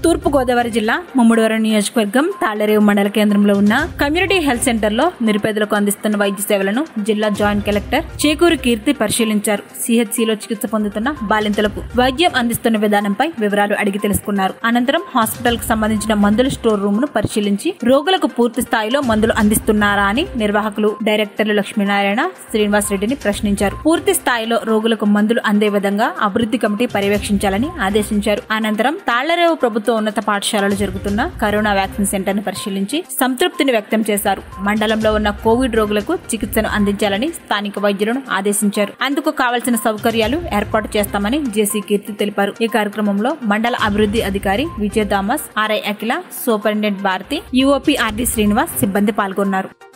తూర్పు గోదావరి జిల్లా ముమ్మడివరం నియోజకవర్గం తాళ్లరేవు మండల కేంద్రంలో ఉన్న కమ్యూనిటీ హెల్త్ సెంటర్ లో నిరుపేదలకు అందిస్తున్న వైద్య సేవలను జిల్లా జాయింట్ కలెక్టర్ చేకూరు కీర్తి పరిశీలించారు సిహెచ్సిలో చికిత్స పొందుతున్న బాలింతలకు వైద్యం అందిస్తున్న విధానంపై వివరాలు అడిగి తెలుసుకున్నారు అనంతరం హాస్పిటల్ కు సంబంధించిన మందుల స్టోర్ రూమ్ ను పరిశీలించి రోగులకు పూర్తి స్థాయిలో మందులు అందిస్తున్నారా అని నిర్వాహకులు డైరెక్టర్లు లక్ష్మీనారాయణ శ్రీనివాస్ రెడ్డిని ప్రశ్నించారు పూర్తి స్థాయిలో రోగులకు మందులు అందే విధంగా అభివృద్ధి కమిటీ పర్యవేక్షించాలని ఆదేశించారు అనంతరం తాళ్లరేవు ప్రభుత్వ ఉన్నత పాఠశాలలో జరుగుతున్న కరోనా వ్యాక్సిన్ సెంటర్ ను పరిశీలించి సంతృప్తిని వ్యక్తం చేశారు మండలంలో ఉన్న కోవిడ్ రోగులకు చికిత్సను అందించాలని స్థానిక వైద్యులను ఆదేశించారు అందుకు కావలసిన సౌకర్యాలు ఏర్పాటు చేస్తామని జేసీ కీర్తి తెలిపారు ఈ కార్యక్రమంలో మండల అభివృద్ధి అధికారి Vijaya Thomas RI Akhila superintendent Bharathi UOP RD Srinivas సిబ్బంది పాల్గొన్నారు